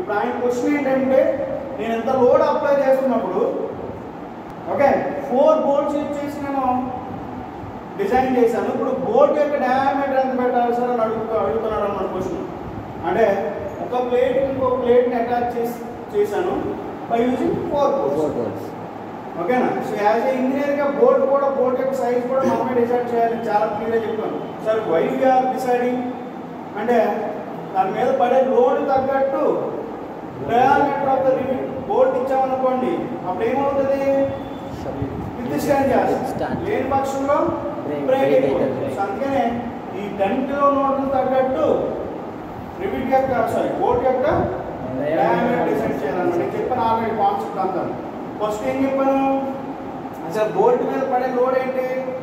ఇప్పుడు ఆయన క్వశ్చన్ ఏంటంటే నేను ఎంత లోడ్ అప్లై చేస్తున్నప్పుడు ఓకే ఫోర్ బోర్డ్స్ యూజ్ చేసి నేను డిజైన్ చేశాను ఇప్పుడు బోర్డ్ యొక్క డయామీటర్ ఎంత పెట్టాలి సార్ అని అడుగుతూ అడుగుతున్నాడు అన్నమాట క్వశ్చన్ అంటే ఒక ప్లేట్ ఇంకో ప్లేట్ని అటాచ్ చేసి చేశాను బై యూజింగ్ ఫోర్ బోర్డ్స్ ఓకేనా సో యాజ్ ఏ ఇంజనీర్గా బోర్డ్ కూడా బోర్డ్ యొక్క సైజ్ కూడా మనమే డిసైడ్ చేయాలి చాలా క్లియర్గా చెప్తాను సార్ వై ఆర్ డిసైడింగ్ అంటే దాని మీద పడే లోడ్ తగ్గట్టు డయామీటర్ ఆఫ్ ద బోర్డ్ ఇచ్చామనుకోండి అప్పుడు ఏమవుతుంది విత్ స్టాండ్ చేస్తాం Stand. లేని పక్షంలో Break- బ్రేక్ break అయిపోతుంది అవుతుంది. సో అందుకనే ఈ టెన్ కిలో నోట్లు తగ్గట్టు రిపీట్ యొక్క సారీ బోర్డ్ యొక్క డయామీటర్ డిసైడ్ చేయాలన్నమాట నేను చెప్పాను ఆల్రెడీ కాన్సెప్ట్ అంతా ఫస్ట్ ఏం చెప్పాను అసలు బోల్ట్ మీద పడే లోడ్ ఏంటి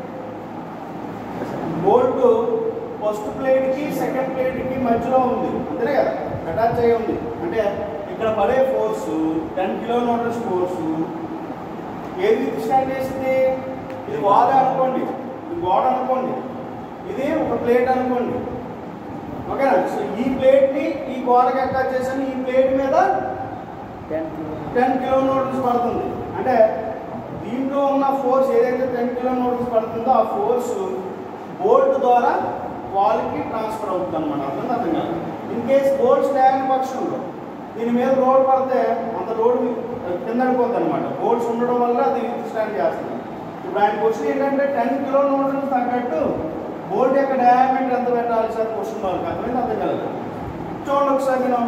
బోల్ట్ ఫస్ట్ ప్లేట్కి సెకండ్ ప్లేట్కి మధ్యలో ఉంది అంతే కదా అటాచ్ అయ్యి ఉంది అంటే ఇక్కడ పడే ఫోర్స్ టెన్ కిలోమీటర్స్ ఫోర్స్ ఏది స్టార్ట్ చేసింది ఇది వాల్ అనుకోండి ఇది గోడ అనుకోండి ఇది ఒక ప్లేట్ అనుకోండి ఓకేనా సో ఈ ప్లేట్ని ఈ గోడకి అటాచ్ చేసాను ఈ ప్లేట్ మీద టెన్ కిలో నోట్స్ పడుతుంది అంటే దీంట్లో ఉన్న ఫోర్స్ ఏదైతే టెన్ కిలో నోట్స్ పడుతుందో ఆ ఫోర్స్ బోల్ట్ ద్వారా వాల్కి ట్రాన్స్ఫర్ అవుతుంది అనమాట అర్థం అర్థం కాదు ఇన్ కేస్ బోల్ట్స్ లేని పక్షంలో దీని మీద లోడ్ పడితే అంత లోడ్ కింద పడిపోద్ది అనమాట బోల్ట్స్ ఉండడం వల్ల అది స్టాండ్ చేస్తుంది ఇప్పుడు ఆయన క్వశ్చన్ ఏంటంటే టెన్ కిలో నోట్స్ తగ్గట్టు బోల్ట్ యొక్క డయామీటర్ ఎంత పెట్టాలి సార్ క్వశ్చన్ వాళ్ళకి అర్థమైంది అర్థం కాదు చూడండి ఒకసారి నేను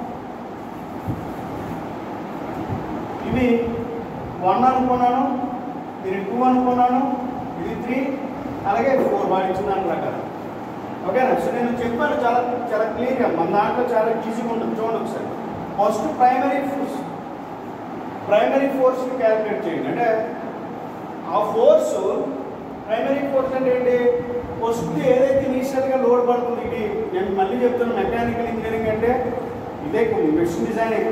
ఇవి వన్ అనుకున్నాను ఇది టూ అనుకున్నాను ఇది త్రీ అలాగే ఫోర్ వాడు ఇచ్చిన దాని ప్రకారం ఓకేనా సో నేను చెప్పాను చాలా చాలా క్లియర్గా మన దాంట్లో చాలా ఈజీగా ఉంటుంది చూడండి ఒకసారి ఫస్ట్ ప్రైమరీ ఫోర్స్ ప్రైమరీ ఫోర్స్ని క్యాలిక్యులేట్ చేయండి అంటే ఆ ఫోర్స్ ప్రైమరీ ఫోర్స్ అంటే ఏంటి ఫస్ట్ ఏదైతే ఇనీషియల్గా లోడ్ పడుతుంది ఇది నేను మళ్ళీ చెప్తున్నాను మెకానికల్ ఇంజనీరింగ్ అంటే ఇదే మెషిన్ డిజైనింగ్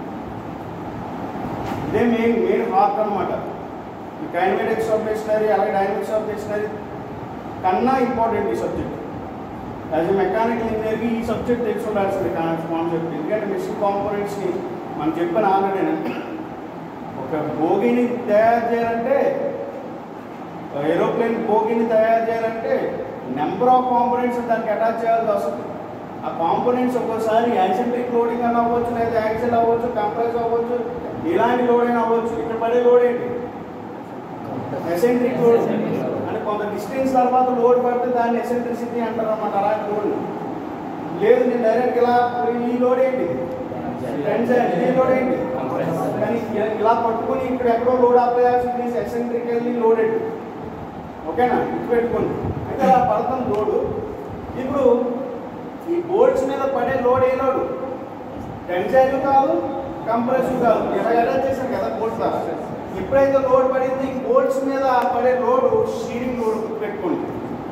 ఇదే మెయిన్ మెయిన్ హార్ట్ అనమాట ఈ కైనమెటిక్స్ ఆఫ్ మెషినరీ అలాగే డైనమిక్స్ ఆఫ్ మెషినరీ కన్నా ఇంపార్టెంట్ ఈ సబ్జెక్ట్ యాజ్ ఎ మెకానికల్ ఇంజనీర్కి ఈ సబ్జెక్ట్ తెలిసి ఉండాల్సింది కాన్సెప్ట్ ఎందుకంటే మెషిన్ కాంపోనెంట్స్ని మనం చెప్పిన ఆల్రెడీ ఒక భోగిని తయారు చేయాలంటే ఏరోప్లేన్ భోగిని తయారు చేయాలంటే నెంబర్ ఆఫ్ కాంపోనెంట్స్ దానికి అటాచ్ చేయాల్సి వస్తుంది ఆ కాంపోనెంట్స్ ఒక్కోసారి యాక్సెంట్రిక్ లోడింగ్ అని అవ్వచ్చు లేదా యాక్సెల్ అవ్వచ్చు కంప్రెస్ అవ్వచ్చు ఇలాంటి లోడ్ అయినా అవ్వచ్చు ఇక్కడ పడే లోడ్ ఏంటి ఎసెంట్రిక్ లోడ్ అంటే కొంత డిస్టెన్స్ తర్వాత లోడ్ పడితే దాన్ని ఎసెంట్రిసిటీ అంటారు అన్నమాట అలాంటి లోడ్ లేదు నేను డైరెక్ట్ ఇలా ఈ లోడ్ ఏంటి టెన్షన్ ఈ లోడ్ ఏంటి కానీ ఇలా- ఇలా పట్టుకొని ఇక్కడ ఎక్కడో లోడ్ అప్లై చేయాల్సింది ఎసెంట్రికల్లీ లోడెడ్ ఓకేనా ఇది పెట్టుకోండి అయితే అలా పడుతుంది లోడు ఇప్పుడు ఈ బోర్డ్స్ మీద పడే లోడ్ ఏ లోడు టెన్సైల్ కాదు కంప్రెసివ్ కాదు ఇలా ఎలా చేశాను కదా బోర్డ్స్ ద్వారా ఎప్పుడైతే లోడ్ పడింది ఈ బోర్డ్స్ మీద పడే లోడ్ షీరింగ్ లోడ్ పెట్టుకోండి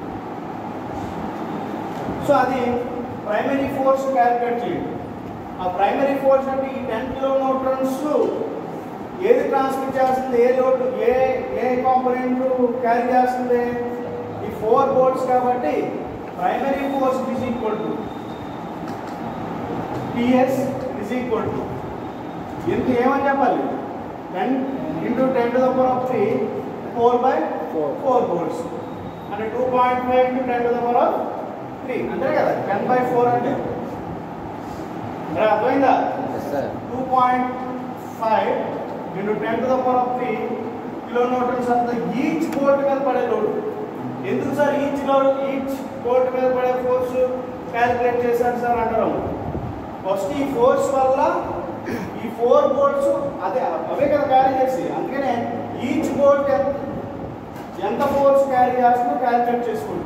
సో అది ప్రైమరీ ఫోర్స్ క్యాలిక్యులేట్ చేయండి ఆ ప్రైమరీ ఫోర్స్ అంటే ఈ టెన్ కిలోమీటర్స్ ఏది ట్రాన్స్మిట్ చేస్తుంది ఏ లోడ్ ఏ ఏ కాంపోనెంట్ క్యారీ చేస్తుంది ఈ ఫోర్ బోర్డ్స్ కాబట్టి primary force is equal to PS is equal to ఇంత ఏమని చెప్పాలి ten into ten to the power of three four by Four. Four boards అంటే two point five into ten to the power of three అంతే కదా ten by four అంటే మరి అర్థమైందా two point five into ten to the power of three kilometres అంత each bolt మీద పడే load ఎందుకు sir each load each bolt మీద పడే ఫోర్స్ క్యాలిక్యులేట్ చేశారు సార్ అంటారు ఫస్ట్ ఈ ఫోర్స్ వల్ల ఈ ఫోర్ బోల్ట్స్ అదే అవే కదా క్యారీ చేసి అందుకనే ఈచ్ బోల్ట్ ఎంత ఫోర్స్ క్యారీ చేస్తుందో క్యాలిక్యులేట్ చేసుకుంటుంది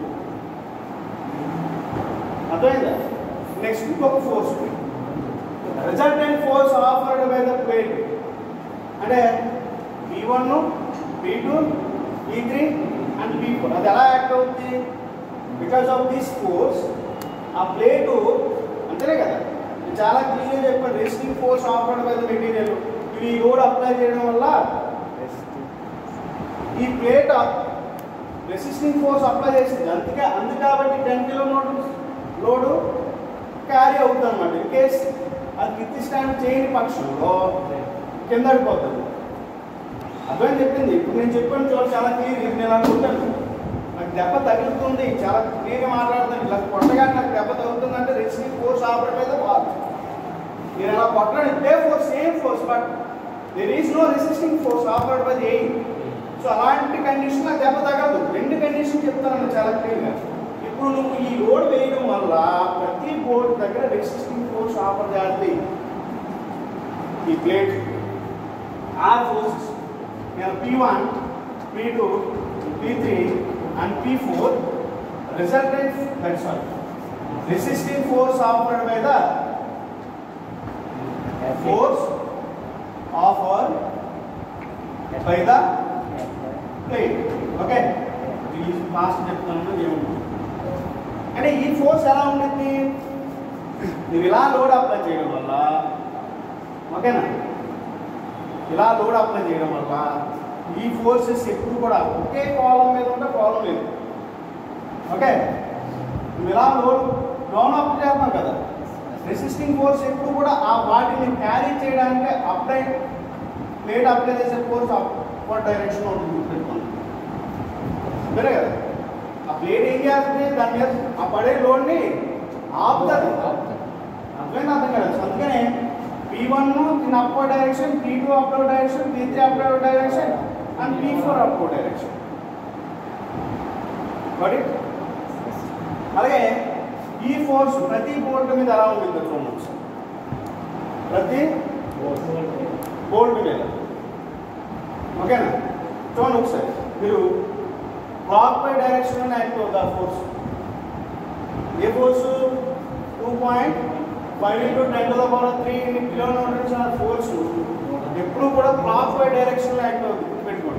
అర్థమైందా నెక్స్ట్ ఇంకొక force resultant force offered by the plate అంటే B one B two B three and B four అది ఎలా యాక్ట్ అవుతుంది బికాస్ ఆఫ్ దిస్ ఫోర్స్ ఆ ప్లేటు అంతేనే కదా నేను చాలా క్లియర్గా చెప్పాను resting force offered by the material ఇవి ఈ లోడ్ అప్లై చేయడం వల్ల ఈ ప్లేట్ రెసిస్టింగ్ ఫోర్స్ అప్లై చేసింది అందుకే అందు కాబట్టి టెన్ కిలోమీటర్స్ లోడు క్యారీ అవుతుంది అనమాట ఇన్ కేస్ అది కింది స్టాండ్ చేయని పక్షంలో కింద పడిపోతుంది అర్థం చెప్పింది ఇప్పుడు నేను చెప్పాను చూడ చాలా క్లియర్ ఇది నేను అనుకుంటాను నాకు దెబ్బ తగులుతుంది చాలా క్లియర్గా మాట్లాడుతాను ఇలా కొట్టగా నాకు దెబ్బ తగులుతుంది అంటే రెసిస్టింగ్ ఫోర్స్ ఆపరేట్ అయితే బాగా నేను అలా కొట్టడం ఇదే force same force but there is no resisting force operate by eight so అలాంటి కండిషన్ నాకు దెబ్బ తగలదు రెండు కండిషన్ చెప్తాను చాలా క్లియర్గా ఇప్పుడు నువ్వు ఈ లోడ్ వేయడం వల్ల ప్రతి బోర్డు దగ్గర రెసిస్టింగ్ ఫోర్స్ ఆపర్ చేయాలి ఈ ప్లేట్ ఆర్ ఫోర్సెస్ నేను P one P two P three and P four resultant that sorry resisting force operate by the force offered by the plate. Okay ఇది fast చెప్తాను ఏముంది అంటే ఈ force ఎలా ఉంటుంది నువ్వు ఇలా లోడ్ అప్లై చేయడం వల్ల ఓకేనా ఇలా లోడ్ అప్లై చేయడం వల్ల ఈ ఫోర్సెస్ ఎప్పుడు కూడా ఒకే కాలం మీద ఉంటే కాలం లేదు ఓకే నువ్వు ఇలా లోడ్ డౌన్ అప్ చేస్తాం కదా రెసిస్టింగ్ ఫోర్స్ ఎప్పుడు కూడా ఆ వాటిని క్యారీ చేయడానికి అప్లై ప్లేట్ అప్లై చేసే ఫోర్స్ అప్వర్డ్ డైరెక్షన్ ఉంటుంది గుర్తుపెట్టుకోండి సరే కదా ఆ ప్లేట్ ఏం చేస్తుంది దాని మీద ఆ పడే లోడ్ని ఆపుతుంది అర్థమైంది అర్థం కదా సో అందుకనే P one in upward direction P two upward direction P three upward direction and P four upward direction but అలాగే ఈ ఫోర్స్ ప్రతి బోల్ట్ మీద ఎలా ఉంటుంది చూడండి ఒకసారి. ప్రతి బోల్ట్ మీద ఓకేనా చూడండి ఒకసారి మీరు క్లాక్ బై డైరెక్షన్ యాక్ట్ అవుతుంది ఆ ఫోర్స్ ఏ force two point five into ten to the power three kilometres ఆ ఫోర్స్ ఎప్పుడు కూడా క్లాక్ బై డైరెక్షన్లో యాక్ట్ అవుతుంది గుర్తుపెట్టుకోండి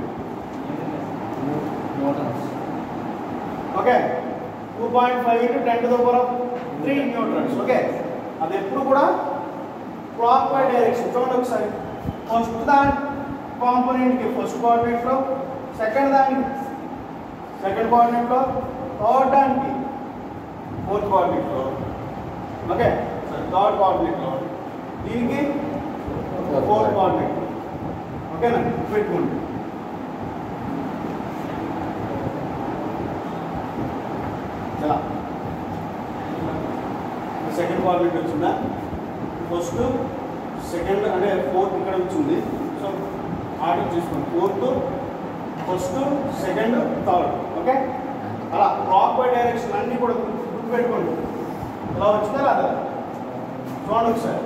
okay two point five into ten to the power of three newtons okay అది ఎప్పుడు కూడా క్లాక్ బై డైరెక్షన్ చూడండి ఒకసారి ఫస్ట్ దాని కాంపోనెంట్కి ఫస్ట్ కోఆర్డినేట్లో సెకండ్ దానికి సెకండ్ కోఆర్డినేట్లో థర్డ్ దానికి ఫోర్త్ కోఆర్డినేట్లో ఓకే థర్డ్ కోఆర్డినేట్లో దీనికి ఫోర్త్ కోఆర్డినేట్ ఓకేనా పెట్టుకోండి ఎలా సెకండ్ కోఆర్డినేట్ వచ్చిందా ఫస్ట్ సెకండ్ అంటే ఫోర్త్ ఇక్కడ వచ్చింది సో ఆర్డర్ తీసుకోండి fourth first second third okay అలా క్లాక్ బై డైరెక్షన్ అన్నీ కూడా గుర్తు పెట్టుకోండి ఇలా వచ్చిందా రాదా చూడండి ఒకసారి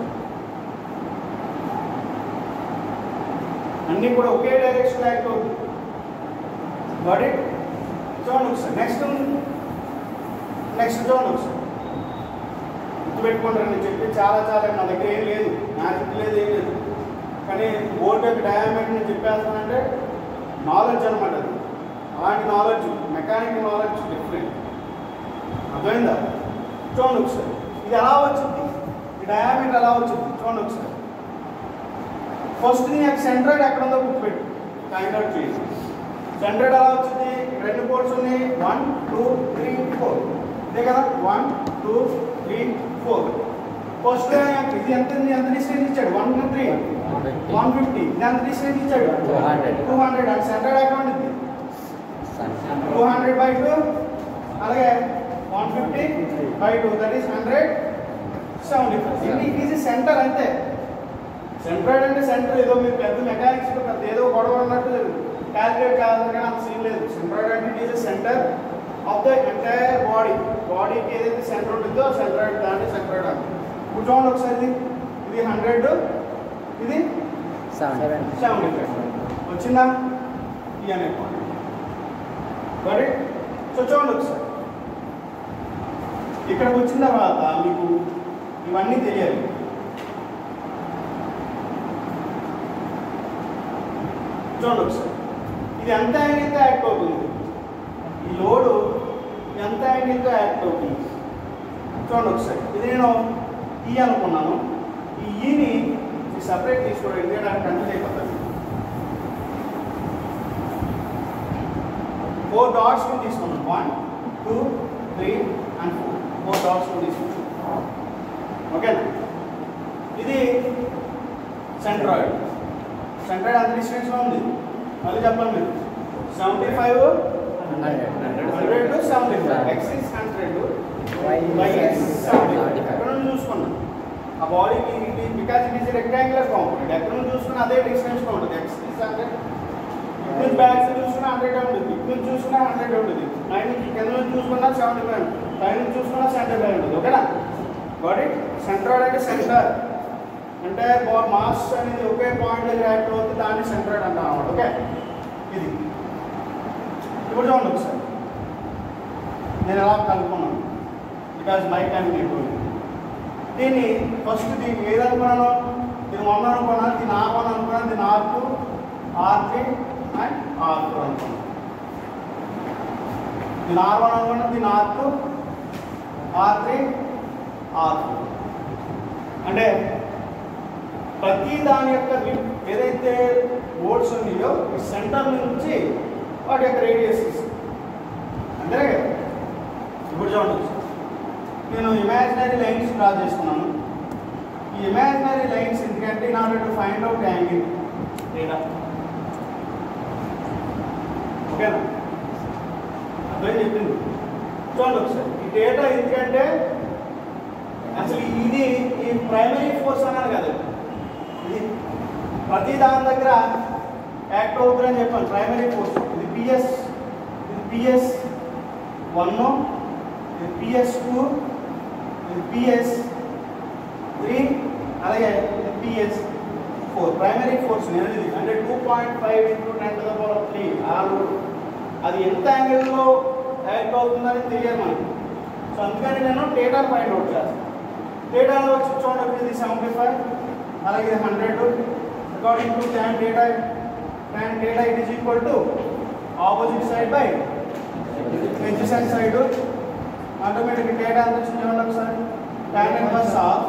అన్నీ కూడా ఒకే డైరెక్షన్ యాక్ట్ అవుతుంది గాట్ ఇట్ చూడండి ఒకసారి నెక్స్ట్ నెక్స్ట్ చూడండి ఒకసారి గుర్తుపెట్టుకుంటారు నేను చెప్పి చాలా చాలా నా దగ్గర ఏం లేదు మ్యాజిక్ లేదు ఏం లేదు కానీ బోర్డు యొక్క డయామీటర్ నేను చెప్పేస్తానంటే నాలెడ్జ్ అనమాట అది అలాంటి నాలెడ్జ్ మెకానికల్ నాలెడ్జ్ డిఫరెంట్ అర్థమైందా చూడండి ఒకసారి ఇది ఎలా వచ్చింది ఈ డయామీటర్ ఎలా వచ్చింది చూడండి ఒకసారి ఫస్ట్ నీ యొక్క సెంట్రాయిడ్ ఎక్కడ ఉందో గుర్తుపెట్టు ఫైండ్ అవుట్ చేయండి సెంట్రాయిడ్ ఎలా వచ్చింది రెండు పోర్ట్స్ ఉన్నాయి వన్ టూ త్రీ ఫోర్ ఇదే కదా one two three four first ఇది ఎంత ఉంది? ఎంత డిస్టెన్స్ ఇచ్చాడు వన్ త్రీ వన్ ఫిఫ్టీ ఇది ఎంత డిస్టెన్స్ ఇచ్చాడు 200. టూ హండ్రెడ్ అండ్ సెంట్రాయిడ్ ఎక్కడ ఉంది టూ హండ్రెడ్ బై టూ అలాగే one fifty by two that is hundred seventy five ఇది సెంటర్ అంతే సెంట్రాయిడ్ అంటే సెంటర్ ఏదో మీరు పెద్ద మెకానిక్స్ పెద్ద ఏదో గొడవ అన్నట్టు క్యాలిక్యులేట్ కావాలి కానీ అంత సీన్ లేదు సెంట్రాయిడ్ అంటే it is centre of the entire body బాడీకి ఏదైతే సెంటర్ ఉంటుందో సెంట్రాయిడ్ దాన్ని సెంట్రాయిడ్ అంటే ఇప్పుడు చూడండి ఒకసారి ఇది ఇది హండ్రెడ్ ఇది సెవెంటీ ఫైవ్ వచ్చిందా ఈ అనే పాయింట్ మరి సో చూడండి ఒకసారి ఇక్కడికి వచ్చిన తర్వాత మీకు ఇవన్నీ తెలియాలి చూడండి ఒకసారి ఇది ఎంత యాంగిల్తో యాక్ట్ అవుతుంది ఈ లోడు ఎంత యాంగిల్తో యాక్ట్ అవుతుంది చూడండి ఒకసారి ఇది నేను ఈ అనుకున్నాను ఈ ఈని సపరేట్ తీసుకోవడం ఎందుకంటే నాకు కన్ఫ్యూజ్ అయిపోతుంది ఫోర్ డాట్స్ తీసుకున్నాను one two three and four four dots తీసుకున్నాను ఓకేనా ఇది సెంట్రాయిడ్ సెంట్రాయిడ్ అంత డిస్టెన్స్లో ఉంది మళ్ళీ చెప్పండి మీరు seventy five hundred to seventy five X is hundred by X seventy five ఎక్కడ నుంచి చూసుకున్నాం ఆ బాడీకి ఇది because it is rectangular component ఎక్కడ నుంచి చూసుకున్నా అదే డిస్టెన్స్లో ఉంటుంది ఎక్స్ ఇస్ హండ్రెడ్ ఇటు నుంచి బ్యాక్ సైడ్ చూసుకున్నా హండ్రెడ్ ఉంటుంది ఇటు నుంచి చూసుకున్నా హండ్రెడ్ ఉంటుంది పై నుంచి కింద నుంచి చూసుకున్నా సెవెంటీ ఫైవ్ పై నుంచి చూసుకున్నా సెవెంటీ ఫైవ్ ఉంటుంది ఓకేనా గాట్ ఇట్ సెంట్రాయిడ్ అంటే సెంటర్ అంటే మాస్ అనేది ఒకే పాయింట్ దగ్గర యాక్ట్ అవుతుంది దాన్ని సెంట్రాయిడ్ అంటాం అన్నమాట ఓకే ఇది ఇప్పుడు చూడండి ఒకసారి నేను ఎలా కనుక్కున్నాను బికాజ్ మై టైం నేను దీన్ని ఫస్ట్ దీన్ని ఏది అనుకున్నాను దీన్ని వన్ అనుకున్నాను దీన్ని ఆర్ వన్ అనుకున్నాను దీన్ని R two R three and R four అనుకున్నాను దీన్ని ఆర్ వన్ అనుకున్నాను దీన్ని R two R three R four అంటే ప్రతి దాని యొక్క వి- ఏదైతే బోర్డ్స్ ఉన్నాయో ఈ సెంటర్ నుంచి వాటి యొక్క రేడియస్ అంతే కదా ఇప్పుడు చూడండి నేను ఇమాజినరీ లైన్స్ డ్రా చేసుకున్నాను ఈ ఇమాజినరీ లైన్స్ ఎందుకంటే in order to find out angle theta ఓకేనా అర్థం చెప్పింది చూడండి ఒకసారి ఈ డేటా ఎందుకంటే అసలు ఇది ఈ ప్రైమరీ ఫోర్స్ అన్నాను కదా ఇది ప్రతి దాని దగ్గర యాక్ట్ అవుతుందని చెప్పాను ప్రైమరీ ఫోర్స్ ఇది పిఎస్ ఇది పిఎస్ వన్ ఇది పిఎస్ టూ ఇది పిఎస్ త్రీ అలాగే ఇది పిఎస్ ఫోర్ ప్రైమరీ ఫోర్స్ అనేది అంటే two point five into ten to the power of three ఆరు అది ఎంత యాంగిల్లో యాక్ట్ అవుతుందని తెలియదు మనకి సో అందుకని నేను డేటా ఫైండ్ అవుట్ చేస్తాను డేటాలో వచ్చి చూడండి ఇది సెవెంటీ ఫైవ్ అలాగే ఇది hundred according to tan theta tan theta it is equal to opposite side by adjacent side automatic theta ఎంత వచ్చింది చూడండి ఒకసారి tan inverse of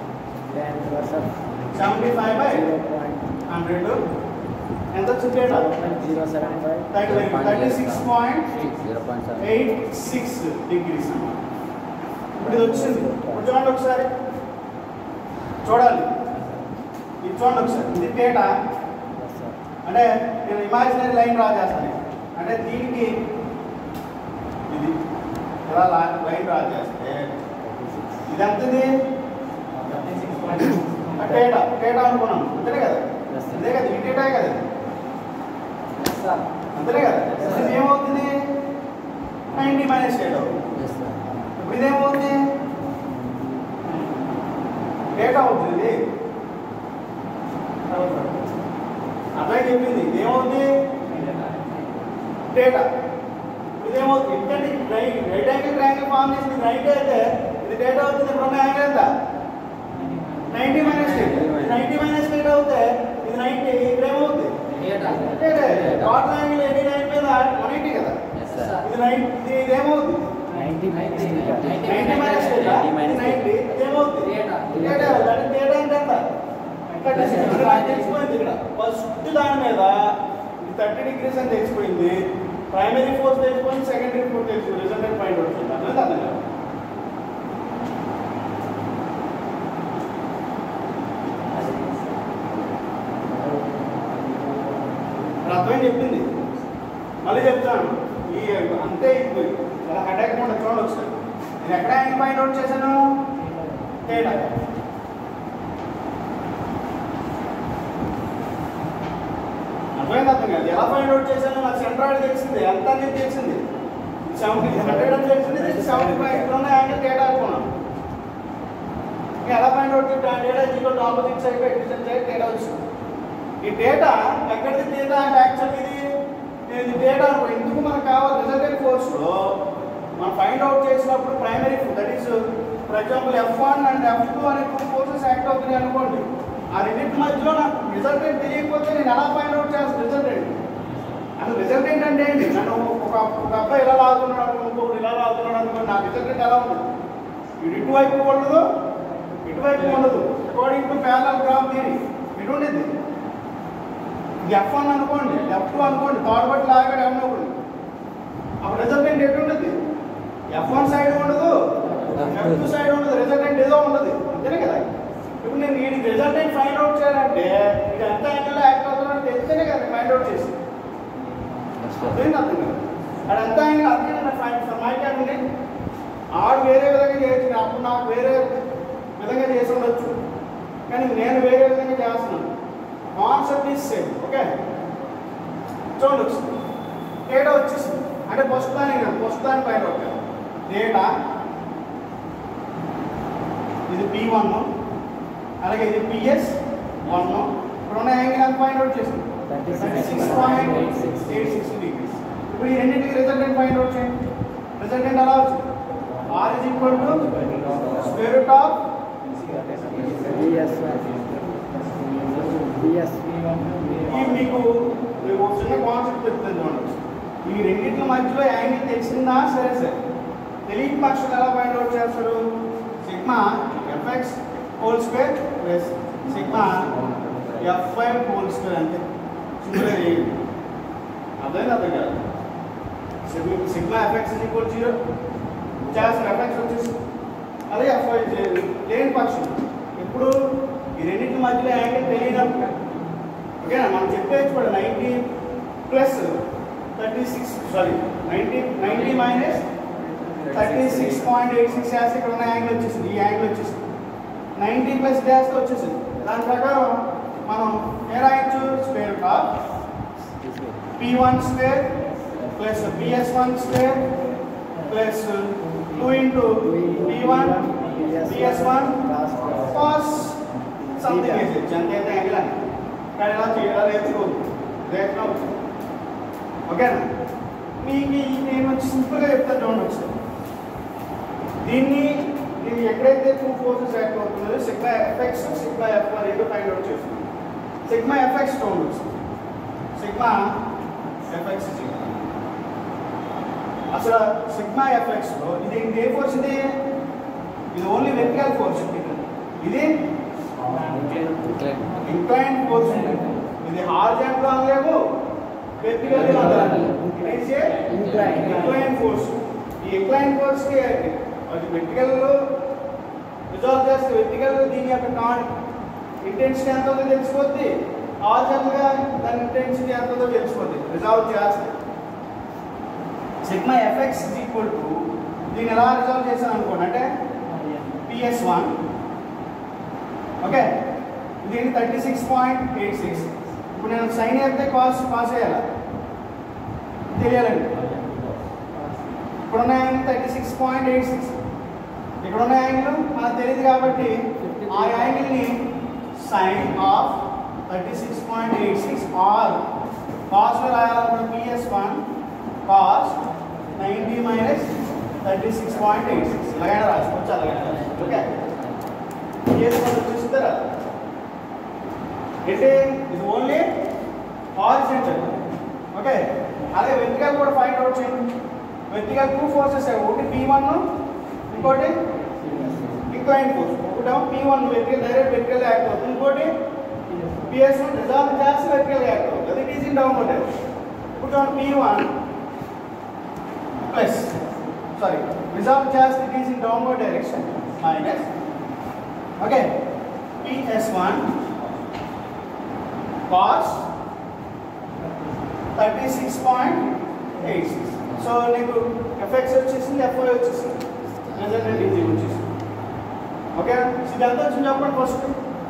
seventy five by hundred ఎంత వచ్చింది theta thirty thirty six point eight six degrees అన్నమాట ఇప్పుడు ఇది వచ్చింది ఇప్పుడు చూడండి ఒకసారి చూడాలి ఇది చూడండి ఒకసారి ఇది డేటా అంటే నేను ఇమాజినరీ లైన్ డ్రా చేస్తాను అంటే దీనికి ఇది ఇలా లైన్ డ్రా చేస్తే ఇది ఎంతది ఆ డేటా డేటా అనుకున్నాం అంతేనే కదా అంతే కదా ఈ డేటా కదా ఇది. అంతేనే కదా ఇది ఏమవుతుంది నైంటీ మైనస్ డేటా అవుతుంది ఇప్పుడు ఇదేమవుతుంది డేటా అవుతుంది ఇది అబ్బాయి చెప్పింది ఇదేమవుతుంది డేటా ఇదేమవుతుంది ఎందుకంటే right right angle triangle form చేసింది రైట్ అయితే ఇది డేటా అవుతుంది ఇప్పుడు ఉన్న యాంగిల్ ఎంత ninety minus theta ninety minus theta అవుతే ఇది నైంటీ ఇక్కడ ఏమవుతుంది theta total angle eighty nine మీద వన్ ఎయిటీ కదా ఇది నైన్ ఇది ఇదేమవుతుంది నైంటీ మైనస్ డేటా ఇది నైంటీ ఇదేమవుతుంది డేటా దాని డేటా అంటే ఎంత థర్టీ సిక్స్ ఇక్కడ నాకు తెలిసిపోయింది ఇక్కడ ఫస్ట్ దాని మీద ఇది థర్టీ డిగ్రీస్ అని తెలిసిపోయింది ప్రైమరీ ఫోర్స్ తెలిసిపోయింది సెకండరీ ఫోర్స్ తెలిసిపోయింది రిజల్టెంట్ పాయింట్ వచ్చింది అనేది అర్థం కాదు ఇప్పుడు అర్థమైంది చెప్పింది మళ్ళీ చెప్తాను ఈ అంతే ఇప్పుడు చాలా హెడేక్ కూడా చూడండి ఒకసారి నేను ఎక్కడ యాంగిల్ పాయింట్ అవుట్ చేశాను తేడా అర్థమైంది అర్థం కాదు ఎలా ఫైండ్ అవుట్ చేశాను నాకు సెంట్రాయిడ్ తెలిసింది ఎంత అనేది తెలిసింది సెవెంటీ హండ్రెడ్ అని తెలిసింది సెవెంటీ ఫైవ్ ఇక్కడ ఉన్న యాంగిల్ తేడా అనుకున్నాను ఇంకా ఎలా ఫైండ్ అవుట్ చేయాలి theta zero opposite side distance side తేడా వచ్చింది ఈ డేటా ఎక్కడిది డేటా అంటే యాక్చువల్ ఇది నేను ఇది డేటా అనుకో ఎందుకు మనకు కావాలి రిజల్టెంట్ కోర్సులో మనం ఫైండ్ అవుట్ చేసినప్పుడు primary that is for example F one and F two అనే టూ కోర్సెస్ యాక్ట్ అవుతున్నాయి అనుకోండి ఆ రెండింటి మధ్యలో నాకు రిజల్టెంట్ తెలియకపోతే నేను ఎలా ఫైండ్ అవుట్ చేస్తాను రిజల్టెంట్ అసలు రిజల్టెంట్ అంటే ఏంటి నన్ను ఒక ఒక అబ్బాయి ఇలా లాగుతున్నాడు అనుకో ఇంకొకటి ఇలా లాగుతున్నాడు అనుకో నా రిజల్టెంట్ ఎలా ఉంది ఇటు ఇటువైపు ఉండదు ఇటువైపు ఉండదు according to parallelogram theory ఇటు ఉండేది ఎఫ్ వన్ అనుకోండి ఎఫ్ టూ అనుకోండి థర్డ్ బట్టి లాగాడు అన్నప్పుడు అప్పుడు రిజల్టెంట్ ఎటు ఉంటుంది ఎఫ్ వన్ సైడ్ ఉండదు ఎఫ్ టూ సైడ్ ఉండదు రిజల్టెంట్ ఏదో ఉండదు అంతేనే కదా ఇప్పుడు నేను ఈ రిజల్ట్ ఫైండ్ అవుట్ చేయాలంటే ఇది ఎంత యాంగిల్లో యాక్ట్ అవుతుందో తెలిస్తేనే కదా ఫైండ్ అవుట్ చేసి అర్థమైంది అర్థం కదా అది ఎంత యాంగిల్ అర్థం ఫైండ్ ఫర్ మై క్యాన్ ఉంది ఆడు వేరే విధంగా చేయొచ్చు అప్పుడు నాకు వేరే విధంగా చేసి ఉండొచ్చు కానీ నేను వేరే విధంగా చేస్తున్నాను కాన్సెప్ట్ ఈజ్ సేమ్ ఓకే చూడండి ఒకసారి డేటా వచ్చేసింది అంటే పుస్తకాన్ని కాదు పుస్తకాన్ని పైన ఒక డేటా ఇది పి వన్ అలాగే ఇది పిఎస్ వన్ ఇప్పుడు ఉన్న యాంగిల్ ఎంత ఫైండ్ అవుట్ చేసింది six point eight six degrees ఇప్పుడు ఈ రెండింటికి రిజల్టెంట్ ఫైండ్ అవుట్ చేయండి రిజల్టెంట్ ఎలా వచ్చింది R is equal to square root of ఈ మీకు మీకు ఒక చిన్న కాన్సెప్ట్ చెప్తుంది చూడండి ఈ రెండింటి మధ్యలో యాంగిల్ తెలిసిందా సరే సరే తెలియని పక్షులు ఎలా ఫైండ్ అవుట్ చేస్తారు sigma FX whole square plus sigma FY whole square అంతే సింపుల్గా చేయండి అర్థమైంది అర్థం కాదు sigma sigma FX is equal జీరో చేసిన ఎఫ్ఎక్స్ వచ్చేసి అదే ఎఫ్ఐ లేని పక్షం ఇప్పుడు ఈ రెండింటి మధ్యలో యాంగిల్ తెలియనప్పుడు ఓకేనా మనం చెప్పేది కూడా ninety plus thirty six sorry ninety ninety minus thirty six point eight six చేస్తే ఇక్కడ ఉన్న యాంగిల్ వచ్చేసింది ఈ యాంగిల్ వచ్చేసింది నైంటీ ప్లస్ చేస్తే వచ్చేసింది దాని ప్రకారం మనం ఏ రాయొచ్చు square of P one square plus PS one square plus two into P one PS one cos something వేసేయచ్చు అంతే అయితే యాంగిల్ అని కానీ ఇలా చేయాలి నేర్చుకోదు రేట్లో ఓకేనా మీకు ఈ నేను వచ్చి సింపుల్గా చెప్తాను చూడండి ఒకసారి దీన్ని దీన్ని ఎక్కడైతే టూ ఫోర్సెస్ యాక్ట్ అవుతుందో సిగ్మా ఎఫెక్స్ సిగ్మా ఎఫ్ రెండు ఫైండ్ అవుట్ చేస్తున్నాం సిగ్మా ఎఫెక్స్ చూడండి ఒకసారి సిగ్మా ఎఫెక్స్ అసలు సిగ్మా ఎఫెక్స్లో ఇది ఏ ఫోర్స్ ఇది ఇది ఓన్లీ వెర్టికల్ ఫోర్స్ ఇది ఇంక్లైన్ ఫోర్స్ ఇది హార్జెంట్ అనలేము వెర్టికల్ అనలేము ఇది ఇంక్లైన్ ఫోర్స్ ఈ ఇంక్లైన్ ఫోర్స్ కి అది వెర్టికల్ రిజాల్వ్ చేస్తే వెర్టికల్ దీని యొక్క కాన్ ఇంటెన్సిటీ ఎంత ఉందో తెలిసిపోద్ది హార్జెంట్ గా దాని ఇంటెన్సిటీ ఎంత ఉందో తెలిసిపోద్ది రిజాల్వ్ చేస్తే sigma FX is equal to దీన్ని ఎలా రిజాల్వ్ చేశాను అనుకోండి అంటే పిఎస్ వన్ ఓకే దీన్ని thirty six point eight six ఇప్పుడు నేను సైన్ అయితే కాస్ పాస్ అయ్యాలా తెలియాలండి ఇప్పుడున్న angle thirty six point eight six ఇక్కడున్న యాంగిల్ మనకు తెలియదు కాబట్టి ఆ యాంగిల్ని sine of thirty six point eight six or కాస్లో రాయాలనుకున్న PS one cos ninety minus thirty six point eight six ఇలాగైనా రాసుకోవచ్చు అలాగైనా రాసుకోవచ్చు ఓకే పిఎస్ వన్ చూస్తారా అంటే ఇది ఓన్లీ హారిజెంటల్ ఓకే అదే వెర్టికల్ కూడా ఫైండ్ అవుట్ చేయండి వెర్టికల్ టూ ఫోర్సెస్ ఒకటి పీ వన్ ఇంకోటి ఇంక్లైన్ ఫోర్స్ ఒకటేమో P one vertical direct vertical act అవుతుంది ఇంకోటి పిఎస్ వన్ రిజాల్వ్ చేస్తే వెర్టికల్ యాక్ట్ అవుతుంది అది టీచింగ్ డౌన్ ఉంటుంది ఇప్పుడు P one plus sorry resolve చేస్తే teaching downward direction minus okay PS one cos 36.86 so నీకు ఎఫెక్ట్స్ వచ్చేసింది ఎఫ్ఐ వచ్చేసింది రిజల్టెంట్ ఇది వచ్చేసింది ఓకే ఇది ఎంత వచ్చింది చెప్పండి first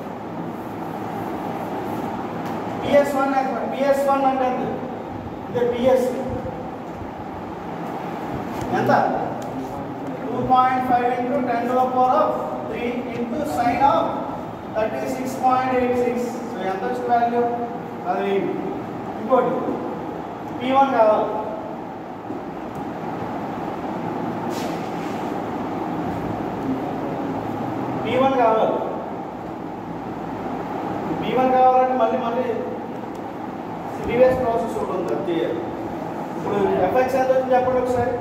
PS one PS one అంటే ఎంత ఇదే పిఎస్ ఎంత two point five into ten to power of three into sine of thirty six point eight six so ఎంత వచ్చిన వాల్యూ అది ఇంకోటి పీ వన్ కావాలి పీ వన్ కావాలి పీ వన్ కావాలంటే మళ్ళీ మళ్ళీ ప్రీవియస్ ప్రాసెస్ ఒకటి ఉంది అది చేయాలి ఇప్పుడు ఎఫ్ఎక్స్ ఎంత వచ్చింది చెప్పండి ఒకసారి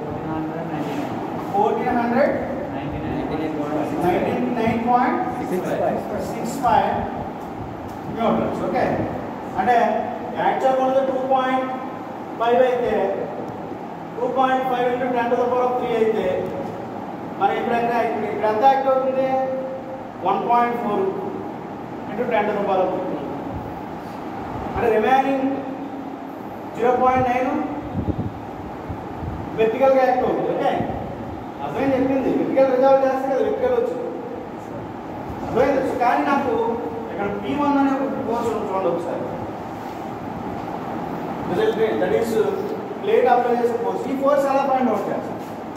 fourteen hundred ninety nine point six five newtons okay అంటే యాక్చువల్ ఉన్నది టూ పాయింట్ ఫైవ్ అయితే two point five into ten to the power of three అయితే మరి ఇప్పుడు ఎంత ఇప్పుడు ఇప్పుడు ఎంత యాక్ట్ అవుతుంది one point four into ten to the power of అంటే రిమైనింగ్ జీరో పాయింట్ నైన్ వెర్టికల్గా యాక్ట్ అవుతుంది ఓకే అర్థమైంది చెప్పింది వెర్టికల్ రిజాల్వ్ చేస్తే కదా వెర్టికల్ వచ్చింది అర్థమైంది కానీ నాకు ఇక్కడ పీ వన్ అనే ఒక కోర్స్ చూడండి ఒకసారి result that is plate apply చేసే కోర్స్ ఈ కోర్స్ ఎలా ఫైండ్ అవుట్ చేస్తాం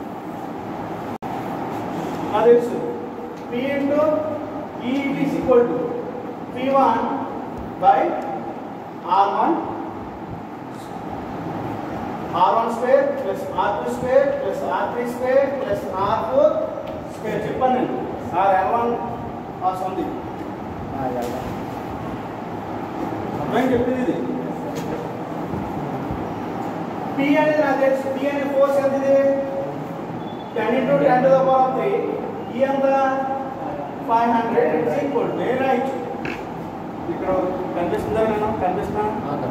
నాకు తెలుసు పి ఇంటూ ఈ is equal to P one by R one R one square plus R two square plus R three square plus R four square చెప్పాను నేను R L one or ఉంది అర్థం చెప్పింది ఇది పి అనేది నాకు తెలుసు పి అనే ఫోర్స్ ఎంత ఇది ten into ten to the power of three ఈ ఎంత ఫైవ్ హండ్రెడ్ ఇట్స్ ఈక్వల్ నేను రాయొచ్చు ఇక్కడ కనిపిస్తుందా నేను కనిపిస్తున్నా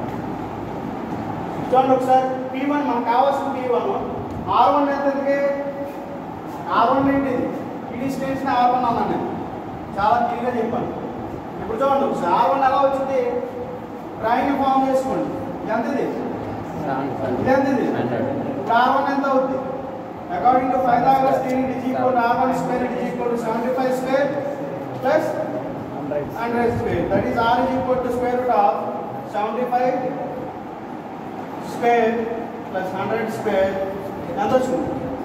చూడండి ఒకసారి పీ వన్ మనకు కావాల్సిన పీ వన్ ఆర్ వన్ ఎంత ఎందుకే ఆర్ వన్ ఏంటి ఇది ఈ డిస్టెన్స్ ఆర్ వన్ అన్నాను నేను చాలా క్లియర్గా చెప్పాను ఇప్పుడు చూడండి ఒకసారి ఆర్ వన్ ఎలా వచ్చింది డ్రాయింగ్ ఫామ్ చేసుకోండి ఇది ఎంత ఇది ఇది ఎంత ఇది ఇప్పుడు ఆర్ వన్ ఎంత అవుతుంది according to Pythagoras theory it is equal to R one square it is equal to seventy five square plus hundred square that is R is equal to square root of seventy five square plus hundred square ఎంత వచ్చింది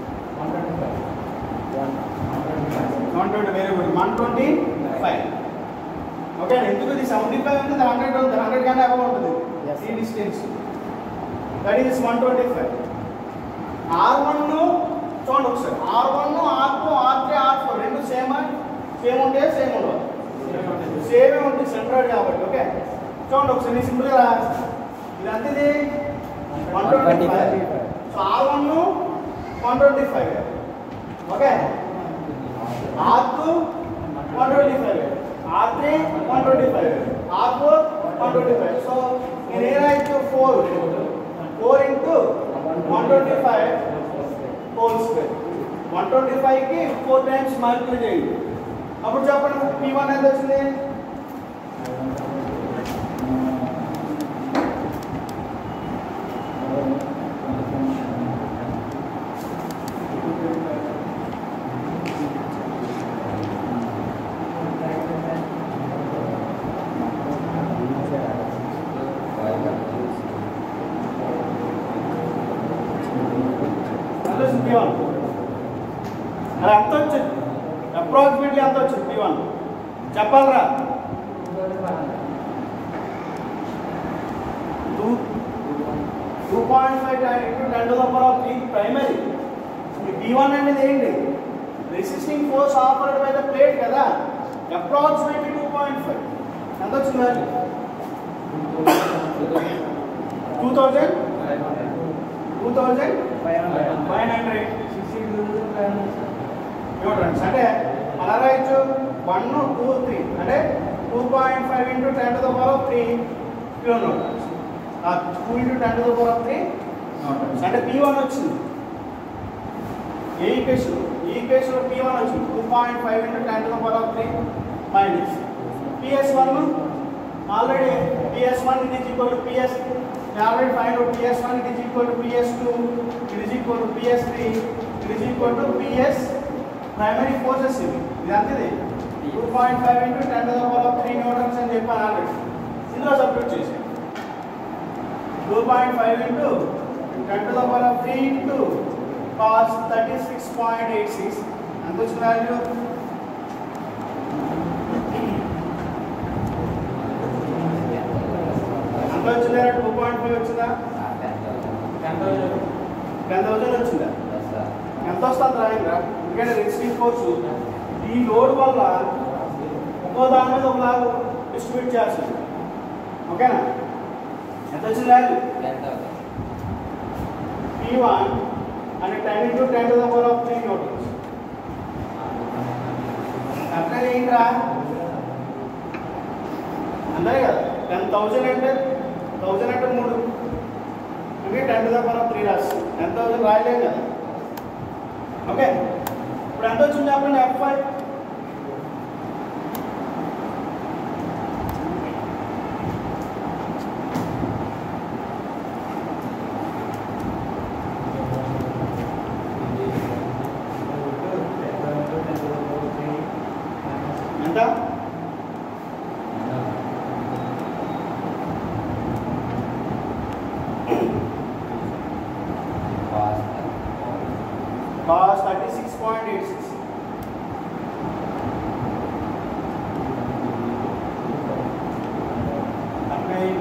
one twenty very good one twenty five okay ఎందుకు ఇది seventy five ఉంటుంది hundred ఉంది hundred కన్నా ఎక్కువ ఉంటుంది Yes. ఈ distance that is one twenty five are one చూడండి ఒకసారి R one R two R three R four రెండు సేమ్ సేమ్ ఉంటే సేమ్ ఉండవు సేమే ఉంటుంది సెంట్రల్ కాబట్టి ఓకే చూడండి ఒకసారి నేను సింపుల్గా రాస్తాను ఇది అంత ఇది one twenty five so R one one twenty five okay R two one twenty five R three one twenty five R four one twenty five so నేను ఏ రాయొచ్చు four four into one twenty five whole square one twenty ఫైవ్కి four times multiply చేయండి అప్పుడు చెప్పండి P one ఎంత వచ్చింది ఎంత వచ్చింది పీ వన్ అలా ఎంత వచ్చింది అప్రాక్సిమేట్లీ ఎంత వచ్చింది పీ వన్ చెప్పాలరా two two point five into ten to the power of three primary B one అనేది ఏంటి resisting force operate by the plate కదా అప్రాక్సిమేట్లీ టూ పాయింట్ ఫైవ్ ఎంత వచ్చింది value two thousand two thousand five hundred చూడండి అంటే అలా రాయొచ్చు one two three అంటే two point five into ten to the power of three kilometres two into ten to the power of three అంటే P one వచ్చింది ఏ equation ఈ ఈక్వేషన్లో పీ వన్ వచ్చింది two point five into ten to the power of three minus PS one already PS one it is equal to PS already find out PS one it is equal to PS two it is equal to PS three it is equal to PS primary forces ఇవి ఇది అంతది two point five into ten to the power of three Newton's అని చెప్పాను already ఇందులో substitute చేసాను two point five into ten to the power of three into cos thirty six point eight six ఎంత వచ్చిన value ఎంత వచ్చిందా two point five వచ్చిందా ten thousand ten thousand వచ్చిందా ఎంత వస్తుంది రాయండిరా ఎందుకంటే రెసిస్టింగ్ ఫోర్స్ ఈ లోడ్ వల్ల ఒక్కో దాని మీద ఒకలాగా డిస్ట్రిబ్యూట్ చేస్తుంది ఓకేనా ఎంత వచ్చింది వాల్యూ పీ వన్ అంటే ten into ten to the power of three newtons అట్లా ఏంట్రా అంతే కదా టెన్ థౌజండ్ అంటే థౌజండ్ అంటే మూడు అంటే ten to the power of three రాసి టెన్ థౌజండ్ రాయలేం కదా ఓకే ఇప్పుడు ఎంత వచ్చింది చెప్పండి F five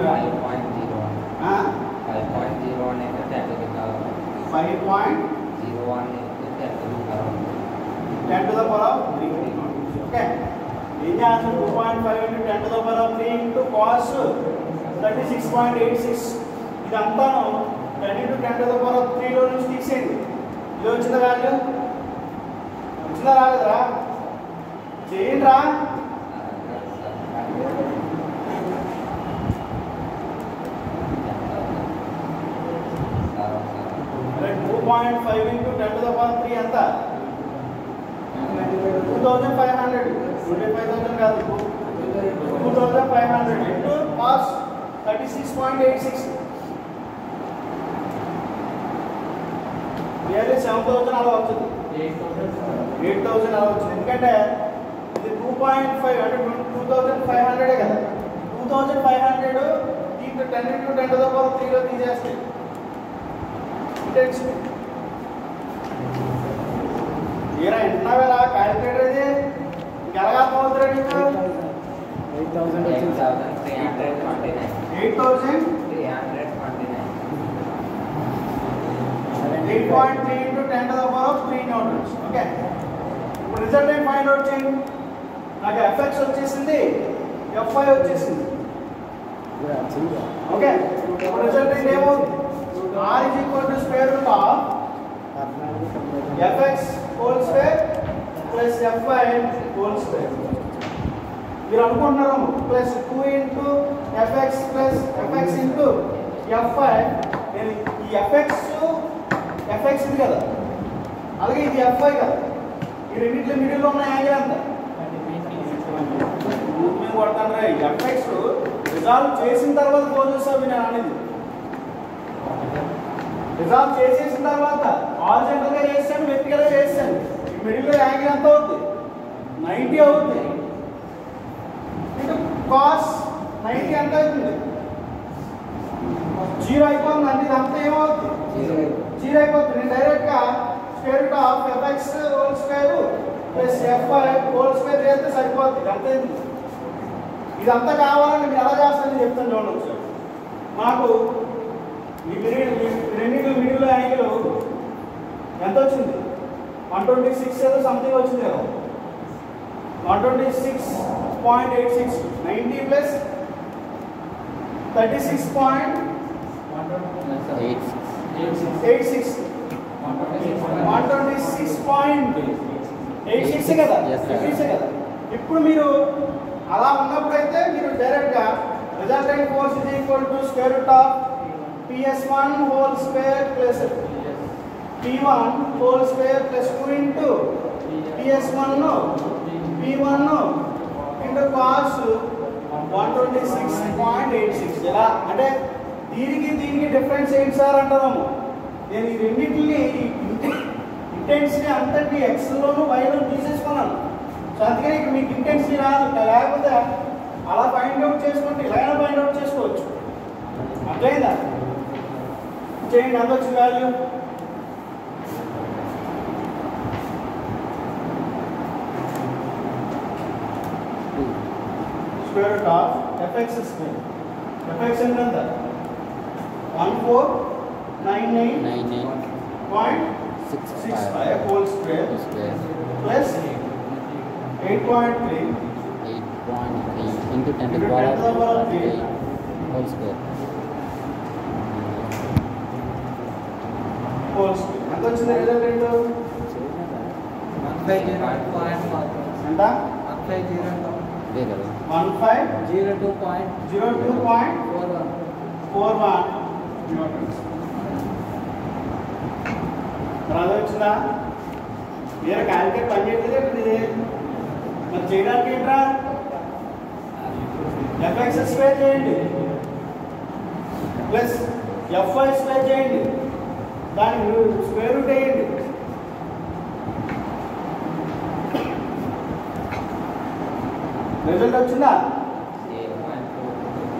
five point zero one five point zero one అయితే ten to the power five point zero one అయితే ten to the power ten to the power of three okay ఏం చేస్తాం two point five into ten to the power of three into cos thirty six point eight six ఇదంతాను ten into ten to the power of త్రీలో నుంచి తీసేయండి ఇది వచ్చిందా value వచ్చిందా రాలేదురా చేయండి రా two point five into ten to the power three ఎంత two thousand five hundred twenty five thousand కాదు two thousand five hundred into cos thirty six point eight six nearly seven thousand అలా వచ్చింది eight thousand అలా వచ్చింది ఎందుకంటే ఇది two point five అంటే two thousand five హండ్రెడే కదా టూ థౌసండ్ ఫైవ్ హండ్రెడ్ దీంట్లో ten into ten to the power త్రీలో తీసేస్తాయి ఇంటెన్సిటీ ఏరా వింటున్నావేరా క్యాలిక్యులేటర్ ఇది ఇంకెలాగా అర్థమవుతుందా నీకు eight thousand three hundred twenty nine eight thousand three hundred twenty nine eight point three into ten to the power of three newtons okay ఇప్పుడు result ఏం find out చేయండి నాకు ఎఫ్ఎక్స్ వచ్చేసింది ఎఫ్ఐ వచ్చేసింది ఓకే ఇప్పుడు రిజల్ట్ ఏంటి ఏమవుతుంది R is equal to square root of FX whole square plus FI whole square మీరు అనుకుంటున్నారు plus two into FX plus FX into FI నేను ఈ ఎఫ్ఎక్స్ ఎఫ్ఎక్స్ ఇది కదా అలాగే ఇది ఎఫ్ఐ కదా ఈ రెండింటిలో మిడిల్లో ఉన్న యాంగిల్ ఎంత రూట్ మీద కొడతాను రే ఎఫ్ఎక్స్ రిజాల్వ్ చేసిన తర్వాత క్లోజెస్ అవి నేను అనేది రిజాల్వ్ చేసేసిన తర్వాత హారిజంటల్ గా చేసాను వెర్టికల్ గా చేసాను ఈ మిడిల్ యాంగిల్ ఎంత అవుతుంది నైంటీ అవుతుంది ఇంకా కాస్ నైంటీ ఎంత అవుతుంది జీరో అయిపోతుంది అంటే ఇదంతా ఏమవుతుంది జీరో అయిపోతుంది నేను డైరెక్ట్ గా square root of FX whole square plus FI whole square చేస్తే సరిపోతుంది అంతే ఇదంతా కావాలని మీరు ఎలా చేస్తారని చెప్తాను చూడండి ఒకసారి మాకు ఈ మిడిల్ రెండింటి మిడిల్ యాంగిల్ ఎంత వచ్చింది వన్ ట్వంటీ సిక్స్ ఏదో సంథింగ్ వచ్చింది కదా one twenty six point eight six ninety plus thirty six point eight eight six one twenty six point eight six కదా Yes, sir. ఎయిట్ సిక్స్ కదా ఇప్పుడు మీరు అలా ఉన్నప్పుడైతే మీరు డైరెక్ట్గా resultant force is equal to square root of PS one whole square plus P one whole square plus two into PS one P one into cos one twenty six point eight six ఇలా అంటే దీనికి దీనికి difference ఏంటి sir అంటాము నేను ఈ రెండింటిని intensity అంతటి ఎక్స్లోను వైలోను తీసేసుకున్నాను సో అందుకని ఇక్కడ మీకు ఇంటెన్సిటీ రాదు లేకపోతే అలా ఫైండ్ అవుట్ చేసుకుంటే ఇలా ఫైండ్ అవుట్ చేసుకోవచ్చు అర్థమైందా చేయండి ఎంత వచ్చింది value square root of FX square FX ఎంత one four nine nine nine nine point six six five five whole square square plus eight point three eight point three into ten to Into power 10 to the power of three. Whole square whole square ఎంత వచ్చింది result ఏంటో one five zero point ఎంత one five zero ఇదే కదా one five zero two point zero two point four one four one newtons తర్వాత వచ్చిందా మీరు calculate పని చేయట్లేదు ఇది మరి చేయడానికి ఏంట్రా ఎఫ్ఎక్స్ స్క్వేర్ చేయండి ప్లస్ ఎఫ్ఐ స్క్వేర్ చేయండి దానికి స్క్వేర్ రూట్ వేయండి రిజల్ట్ వచ్చిందా ఎయిట్ పాయింట్ ఫోర్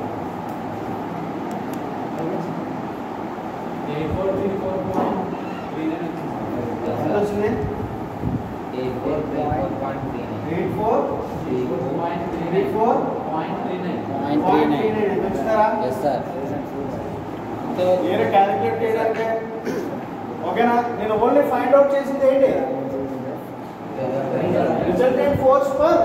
ఎంత వచ్చింది eight four three four point three nine eight four three three four point three nine point three point three nine nine ఎంత వచ్చినారా yes sir వేరే calculate చేయడానికి ఓకేనా నేను ఓన్లీ ఫైండ్ అవుట్ చేసింది ఏంటి resultant force per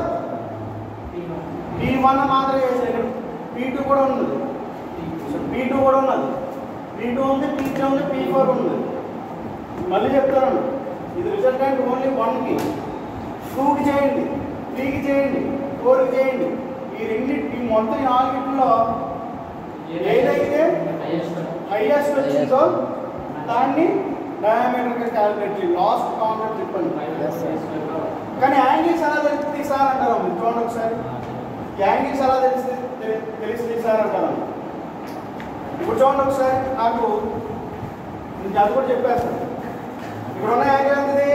P one మాత్రం చేశాను పీ టూ కూడా ఉన్నది పీ టూ కూడా ఉన్నది పీ టూ ఉంది పీ త్రీ ఉంది పీ ఫోర్ ఉంది మళ్ళీ చెప్తాను ఇది రిజల్టెంట్ ఓన్లీ వన్కి టూకి చేయండి త్రీకి చేయండి ఫోర్కి చేయండి ఈ రెండింటి ఈ మొత్తం ఈ నాలుగిట్లో ఏదైతే హైయెస్ట్ వచ్చిందో దాన్ని డయామీటర్గా క్యాలిక్యులేట్ చేయండి లాస్ట్ కాంటాక్ట్ చెప్పండి కానీ యాంగిల్స్ ఎలా తెలిసి సార్ అంటారు మీరు చూడండి ఒకసారి యాంగిల్స్ ఎలా తెలిసి తెలి- తెలిసి సార్ అంటారు ఇప్పుడు చూడండి ఒకసారి నాకు నేను అది కూడా చెప్పేస్తాను ఇక్కడ ఉన్న యాంగిల్ ఎంతది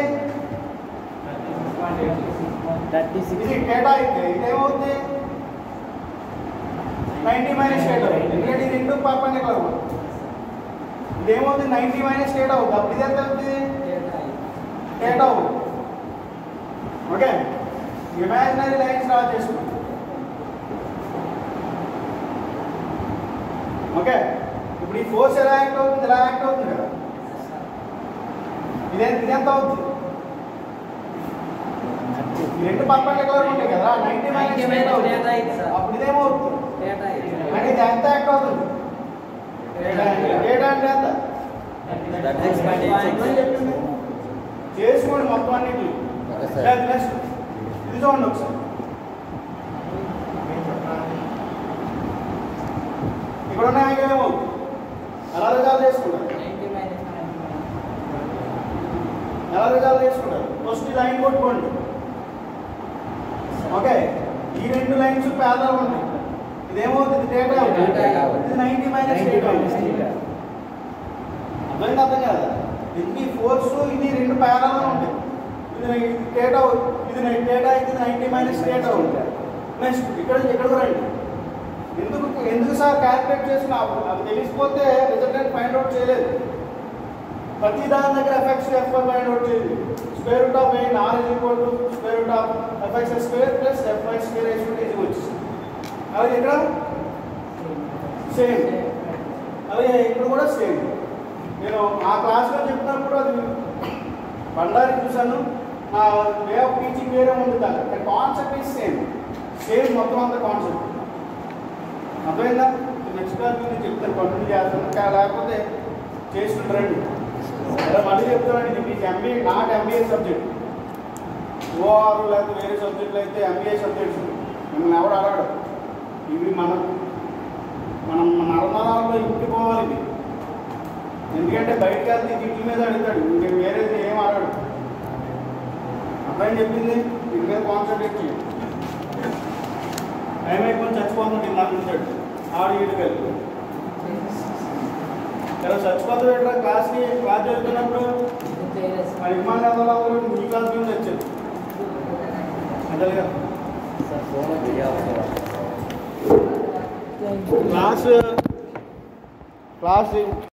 థర్టీ సిక్స్ ఇది కేటా అయితే ఇదేమవుతుంది నైంటీ మైనస్ కేటా ఎందుకంటే ఇది రెండు పర్పెండికులర్ ఇదేమవుతుంది నైంటీ మైనస్ కేటా అవుతుంది అప్పుడు ఇది ఎంత అవుతుంది కేటా అవుతుంది ఓకే ఇమాజినరీ లైన్స్ డ్రా చేసుకుంటాం ఓకే ఇప్పుడు ఈ ఫోర్స్ ఎలా యాక్ట్ అవుతుంది ఎలా యాక్ట్ అవుతుంది కదా ఇదే ఇదెంత అవుతుంది ఈ రెండు పర్పెండికులర్ ఉంటాయి కదా ninety 90 minus minus theta theta అవుతుంది అయితే సార్. అప్పుడు ఇదేమవుతుంది డేటా అంటే ఇది ఎంత యాక్ట్ అవుతుంది డేటా అంటే ఎంత అని చెప్పింది చేసుకోండి మొత్తం అన్నిటి ఓకే సార్ నెక్స్ట్ ఇది చూడండి ఒకసారి ఇక్కడ ఉన్న యాంగిల్ ఏమవుతుంది ఎలా రిజాల్వ్ చేసుకుంటారు ఎలా రిజాల్వ్ చేసుకుంటారు ఫస్ట్ ఈ లైన్ కొట్టుకోండి ఓకే ఈ రెండు లైన్స్ పేదలు ఉంటాయి ఇదేమవుతుంది డేటా అవుతుంది Data అవుతుంది. ఇది నైంటీ మైనస్ డేటా అవుతుంది అర్థమైంది అర్థం కదా ఇది ఫోర్స్ ఇది రెండు పేరాలు ఉంటాయి ఇది డేటా ఇది డేటా ఇది నైంటీ మైనస్ డేటా ఉంటుంది నెక్స్ట్ ఇక్కడ ఇక్కడ రండి ఎందుకు ఎందుకు సార్ క్యాల్కులేట్ చేసిన అది తెలిసిపోతే రిజల్ట్ ఫైండ్ అవుట్ చేయలేదు ప్రతి దాని దగ్గర ఎఫెక్ట్స్ ఎఫ్ ఫైండ్ అవుట్ చేయండి స్క్వేర్ రూట్ ఆఫ్ ఎయిన్ R is equal to square root of FX square plus FI square వేసుకుంటే ఇది వచ్చింది అలాగే ఇక్కడ సేమ్ అలాగే ఇక్కడ కూడా సేమ్ నేను ఆ క్లాస్లో చెప్పినప్పుడు అది బండారి చూశాను నా వే ఆఫ్ టీచింగ్ వేరే ఉంది దాన్ని కాన్సెప్ట్ ఈజ్ సేమ్ సేమ్ మొత్తం అంతా కాన్సెప్ట్ అర్థమైందా నెక్స్ట్ క్లాస్ నేను చెప్తాను కంటిన్యూ చేస్తాను కా- లేకపోతే చేసుకుంటారండి అలా మళ్ళీ చెప్తానండి ఇది మీకు MBA not MBA subject OR లేకపోతే వేరే సబ్జెక్టులు అయితే ఎంబీఏ సబ్జెక్ట్స్ మిమ్మల్ని ఎవరు అడగడు ఇవి మనం మనం మన నరనరాల్లో ఇంటిపోవాలి ఇది ఎందుకంటే బయటకు వెళ్తే వీటి మీద అడుగుతాడు ఇంక వేరేది ఏం అడగడు అబ్బాయి చెప్పింది వీటి మీద కాన్సన్ట్రేట్ చేయండి టైం అయిపోయి చచ్చిపోతుంది ఇందాక ఉంచాడు ఆడు ఈడు వెళ్ళి ఇలా చచ్చిపోతుంది ఎట్లా క్లాస్కి క్లాస్ చదువుతున్నప్పుడు మా విమాన అందరూ మీ క్లాస్ నుంచి వచ్చారు అదే కదా క్లాస్ క్లాస్